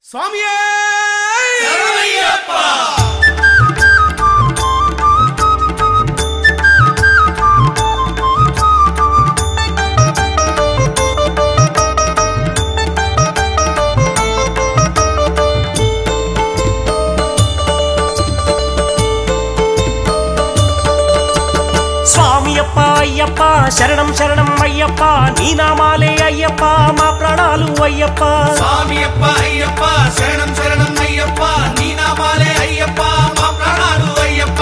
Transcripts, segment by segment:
స్వామియే స్వామియప్ప అయ్యప్ప శరణం శరణం అయ్యప్ప నీ నామాలే అయ్యప్ప మా ప్రాణాలు అయ్యప్ప స్వామియప్ప అయ్యప్ప శరణం శరణం అయ్యప్ప నీ నామాలే అయ్యప్ప మా ప్రాణాలు అయ్యప్ప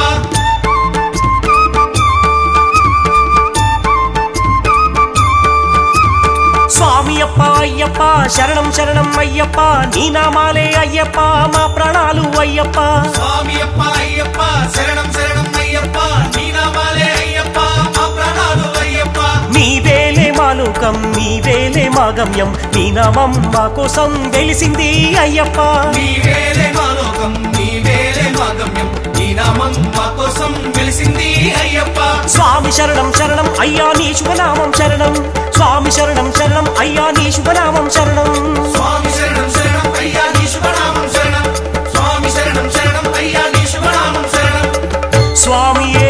స్వామియప్ప అయ్యప్ప శరణం శరణం అయ్యప్ప నీ నామాలే అయ్యప్ప మా ప్రాణాలు అయ్యప్ప స్వామియప్ప అయ్యప్ప శరణం శరణం అయ్యప్ప నీ నామాలే అయ్యప్ప మా ప్రాణాలు అయ్యప్ప నీవేలే మాలోకం నీవేలే మా గమ్యం నీ నామం మా కోసం వెలిసింది అయ్యప్ప నీవేలే మా లోకం నీవేలే మా గమ్యం నీ నామం మా కోసం వెలిసింది అయ్యప్ప స్వామి శరణం శరణం అయ్యా నీ శుభనామం శరణం స్వామి శరణం శరణం అయ్యా నీ శుభనామం శరణం స్వామి శరణం శరణం అయ్యా నీ శుభనామం శరణం స్వామి శరణం శరణం అయ్యా నీ శుభనామం శరణం స్వామియే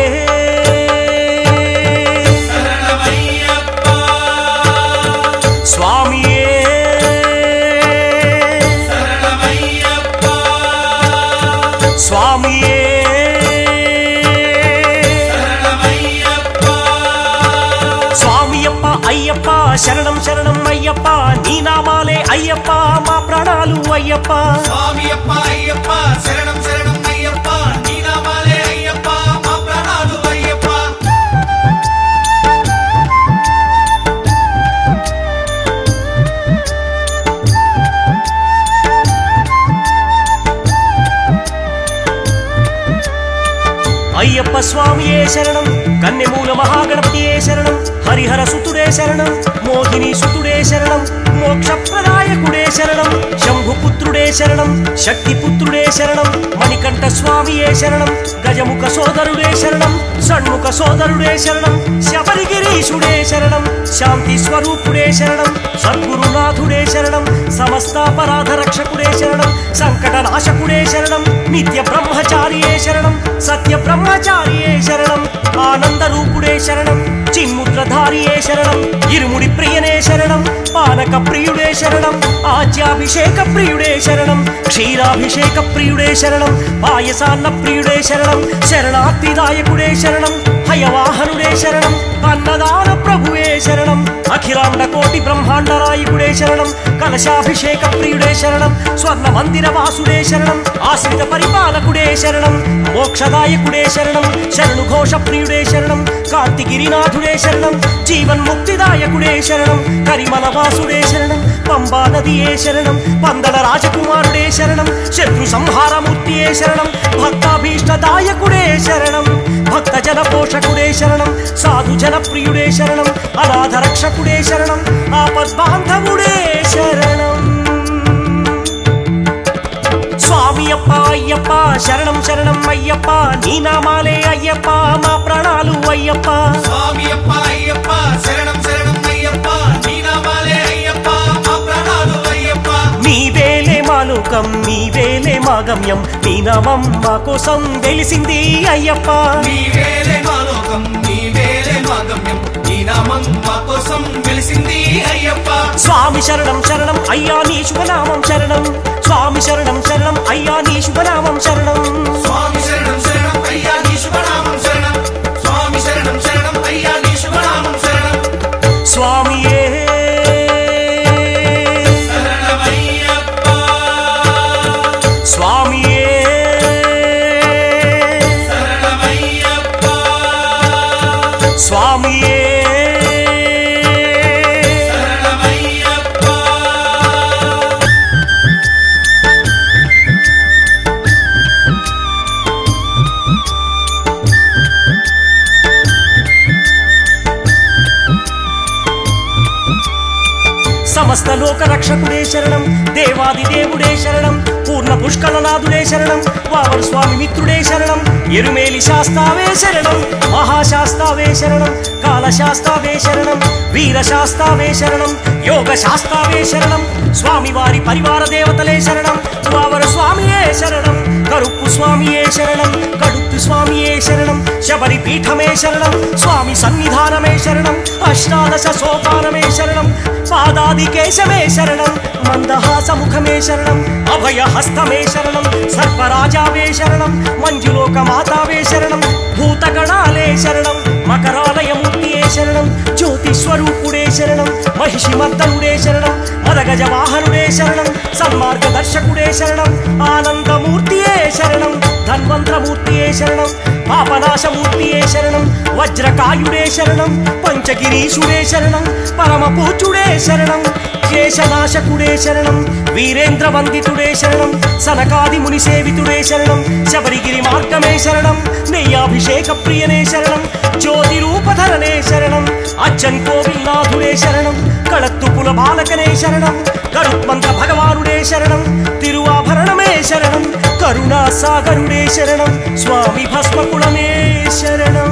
శరణమయ్యప్ప స్వామియే శరణమయ్యప్ప స్వామియే శరణమయ్యప్ప స్వామియప్ప అయ్యప్ప శరణం శరణం అయ్యప్ప నీ నామాలే అయ్యప్ప మా ప్రాణాలు అయ్యప్ప స్వామియప్ప అయ్యప్ప శరణం శరణం అయ్యప్ప నీ నామాలే అయ్యప్ప మా ప్రాణాలు అయ్యప్ప అయ్యప్ప స్వామియే శరణం కన్నెమూల మహాగణపతియే శరణం హరిహర సుతుడే శరణం మోహిని సుతుడే శరణం మోక్షప్రదాయకుడే శరణం శంభుపుత్రుడే శరణం శక్తిపుత్రుడే శరణం మణికంఠ స్వామియే శరణం గజముఖ సోదరుడే శరణం షణ్ముఖ సోదరుడే శరణం శబరిగిరీశుడే శరణం శాంతి స్వరూపుడే శరణం సద్గురునాథుడే శరణం సమస్తాపరాధ రక్షకుడే శరణం సంకట నాశకుడే శరణం నిత్య బ్రహ్మచారియే శరణం సత్య బ్రహ్మచారియే శరణం ఆనంద రూపుడే శరణం చిన్ముద్రధారియే శరణం ఇరుముడి ప్రియనే శరణం పానక ప్రియుడే శరణం ఆజ్యాభిషేక ప్రియుడే శరణం క్షీరాభిషేక ప్రియుడే శరణం పాయసాన్న ప్రియుడే శరణం శరణార్థిదాయకుడే శరణం హయవాహనుడే శరణం అన్నదాన ప్రభువే శరణం అఖిలాండ కోటి బ్రహ్మాండ నాయకుడే శరణం కలశాభిషేక ప్రియుడే శరణం స్వర్ణ మందిర వాసుడే శరణం ఆశ్రిత పరిపాలకుడే శరణం మోక్షదాయకుడే శరణం శరణు ఘోష ప్రియుడే శరణం కాంతిగిరినాథుడే శరణం జీవన్ ముక్తిదాయకుడే శరణం కరిమల వాసుడే శరణం పంబా నదియే శరణం పందల రాజకుమారుడే శరణం శత్రు సంహారమూర్తియే శరణం భక్తాభీష్టదాయకుడే శరణం భక్త జన పోషకుడే శరణం సాధు జన ప్రియుడే శరణం అనాథ రక్షకుడే శరణం ఆపద్బాంధవుడే శరణం స్వామియప్ప అయ్యప్ప శరణం శరణం అయ్యప్ప నీ నామాలే అయ్యప్ప మా ప్రాణాలు అయ్యప్ప స్వామియప్ప అయ్యప్ప శరణం శరణం అయ్యప్ప నీ నామాలే అయ్యప్ప మా ప్రాణాలు అయ్యప్ప నీవేలే మా లోకం నీవేలే మా గమ్యం నీ నామం మా కోసం వెలిసింది అయ్యప్ప నీవేలే మా లోకం నీవేలే మా గమ్యం నీ నామం మా కోసం వెలిసింది అయ్యప్ప స్వామి శరణం శరణం అయ్యా నీ శుభనామం శరణం స్వామి శరణం శరణం అయ్యా నీ శుభనామం శరణం స్వామి శరణం శరణం అయ్యా నీ శుభనామం శరణం స్వామి శరణం శరణం అయ్యా నీ శుభనామం శరణం స్వామియే శరణమయ్యప్ప స్వామియే శరణమయ్యప్ప స్వామియే శరణమయ్యప్ప సమస్త లోక రక్షకుడే శరణం దేవాది దేవుడే శరణం పూర్ణ పుష్కళనాథుడే శరణం వావర్ స్వామి మిత్రుడే శరణం ఎరుమేలి శాస్తావే శరణం మహాశాస్తావే శరణం కాలశాస్తావే శరణం వీర శాస్తావే శరణం యోగ శాస్తావే శరణం స్వామి వారి పరివార దేవతలే శరణం వావరు స్వామియే శరణం కరుప్పు స్వామియే శరణం కడుత్తు స్వామియే శరణం శబరి పీఠమే శరణం స్వామి సన్నిధానమే శరణం అష్టాదశ సోపానమే శరణం పాదాది కేశమే శరణం మందహాసముఖమే శరణం అభయ హస్తమే శరణం సర్పరాజావే శరణం మంజులోక మాతావే శరణం భూతగణాలే శరణం మకరాలయమూర్తియే శరణం జ్యోతి స్వరూపుడే శరణం మహిషి మర్దనుడే శరణం మదగజ వాహనుడే శరణం సన్మార్గదర్శకుడే శరణం ఆనందమూర్తియే శరణం ధన్వంతరమూర్తియే శరణం పాపనాశమూర్తియే శరణం వజ్రకాయుడే శరణం పంచగిరీషుడే శరణం పరమ పూజ్యుడే శరణం కేశనాశకుడే శరణం వీరేంద్ర వందితుడే శరణం సనకాది ముని సేవితుడే శరణం శబరిగిరి మార్గమే శరణం నెయ్యాభిషేక ప్రియనే శరణం జ్యోతి రూపధరనే శరణం అచ్చన్ కోవిల్నాథుడే శరణం కళత్తుపుల బాలకనే శరణం గరుత్మంత భగవానుడే శరణం తిరువాభరణమే శరణం కరుణా సాగరుడే శరణం స్వామి భస్మకులమే శరణం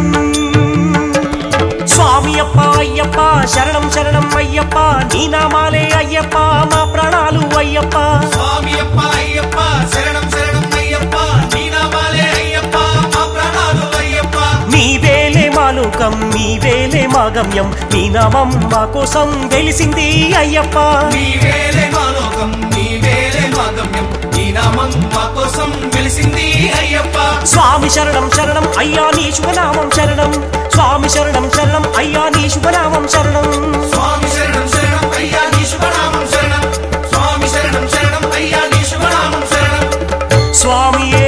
స్వామి అప్ప అయ్యప్ప శరణం శరణం అయ్యప్ప నీ నామాలే అయ్యప్ప మా ప్రాణాలు అయ్యప్ప స్వామి అప్ప అయ్యప్ప శరణం శరణం అయ్యప్ప నీ నామాలే అయ్యప్ప మా ప్రాణాలు అయ్యప్ప నీ వేలే మాలోకం నీ వేలే మా గమ్యం నీ నామం మా కోసం వెలిసింది అయ్యప్ప నీ వేలే మా లోకం నీ వేలే మా గమ్యం నీ నామం మా కోసం వెలిసింది అయ్యప్ప స్వామి శరణం శరణం అయ్యా నీ శుభనామం శరణం స్వామి శరణం శరణం అయ్యా నీ శుభనామం శరణం స్వామి శరణం శరణం అయ్యా నీ శుభనామం శరణం స్వామి శరణం శరణం అయ్యా నీ శుభనామం శరణం స్వామియే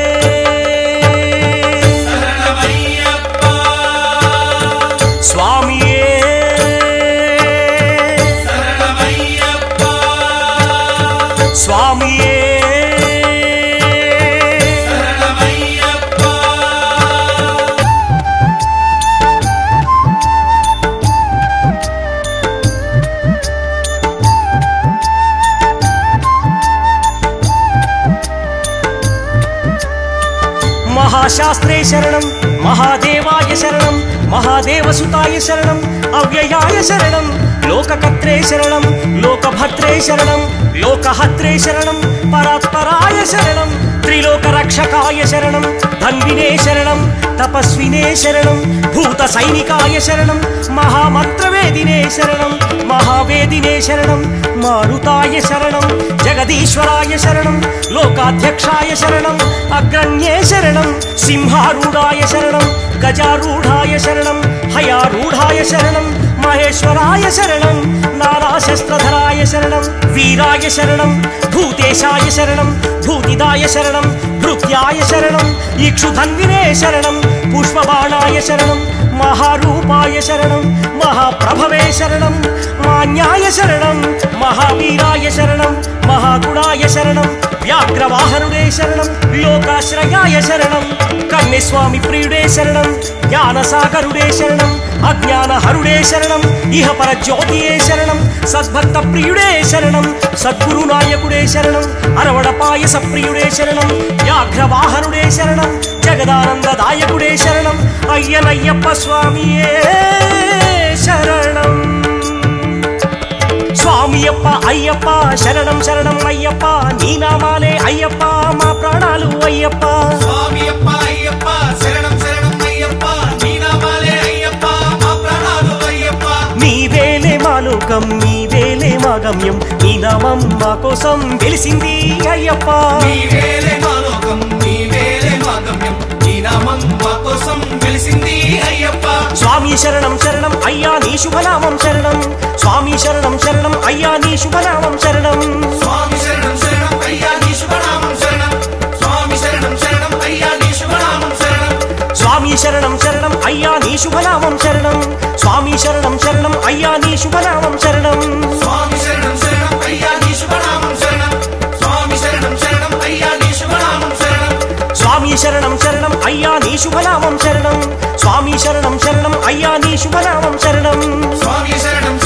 శరణమయ్యప్ప స్వామియే శరణమయ్యప్ప స్వామియే శరణమయ్యప్ప మహాశాస్త్రే శరణం మహాదేవాయ శరణం మహాదేవసుతాయ శరణం అవ్యయాయ శరణం లోకకర్త్రే శరణం లోకభద్రే శరణం లోకహత్రే శరణం పరాత్పరాయ శరణం త్రిలోక రక్షకాయ శరణం ధన్వినే శరణం తపస్వినే శరణం భూత సైనికాయ శరణం మహామంత్రవేదినే శరణం మహావేదినే శరణం మారుతాయ శరణం జగదీశ్వరాయ శరణం లోకాధ్యక్షాయ శరణం అగ్రణ్యే శరణం సింహారూఢాయ శరణం గజారూఢాయ శరణం హయారూఢాయ శరణం మహేశ్వరాయ శరణం నారాశస్త్రధరాయ శరణం వీరాయ శరణం భూతేశాయ శరణం భూతిదాయ శరణం భృత్యాయ శరణం ఇక్షుధన్వినే శరణం పుష్పబాణాయ శరణం మహారూపాయ శరణం మహాప్రభవే శరణం మాన్యాయ శరణం మహావీరాయ శరణం మహాగుణాయ శరణం వ్యాఘ్రవాహనుడే శరణం లోకాశ్రయాయ శరణం కన్యస్వామి ప్రియుడే శరణం జ్ఞానసాగరుడే శరణం అజ్ఞానహరుడే శరణం ఇహ పర జ్యోతియే శరణం సద్భక్త ప్రియుడే శరణం సద్గురు నాయకుడే శరణం అరవడ పాయస ప్రియుడే శరణం వ్యాఘ్రవాహనుడే శరణం జగదానందదాయకుడే శరణం అయ్యనయ్యప్ప స్వామియే శరణం స్వామియప్ప అయ్యప్ప శరణం శరణం అయ్యప్ప నీ నామాలే అయ్యప్ప మా ప్రాణాలు అయ్యప్ప స్వామి అప్ప అయ్యప్ప శరణం శరణం అయ్యప్ప నీ నామాలే అయ్యప్ప మా ప్రాణాలు అయ్యప్ప నీ వేలే మా లోకం నీ వేలే మా గమ్యం నీ నామం మా కోసం తెలిసింది అయ్యప్ప నీ వేలే మా లోకం నీ వేలే మా గమ్యం నీ నామం మా కోసం వెలిసింది అయ్యప్ప స్వామి శరణం శరణం అయ్యా నీ శుభనామం శరణం స్వామి శరణం శరణం అయ్యా నీ శుభనామం శరణం స్వామి శరణం శరణం అయ్యా నీ శుభనామం శరణం స్వామి శరణం శరణం అయ్యా నీ శుభనామం శరణం స్వామి శరణం శరణం అయ్యా నీ శుభనామం శరణం స్వామి శరణం శరణం అయ్యా నీ శుభనామం శరణం స్వామి శరణం శరణం అయ్యా నీ శుభనామం శరణం స్వామి శరణం శరణం అయ్యా నీ శుభనామం శరణం స్వామి శరణం శరణం అయ్యా నీ శుభనామం శరణం స్వామి శరణం శరణం అయ్యా నీ శుభనామం శరణం స్వామి శరణం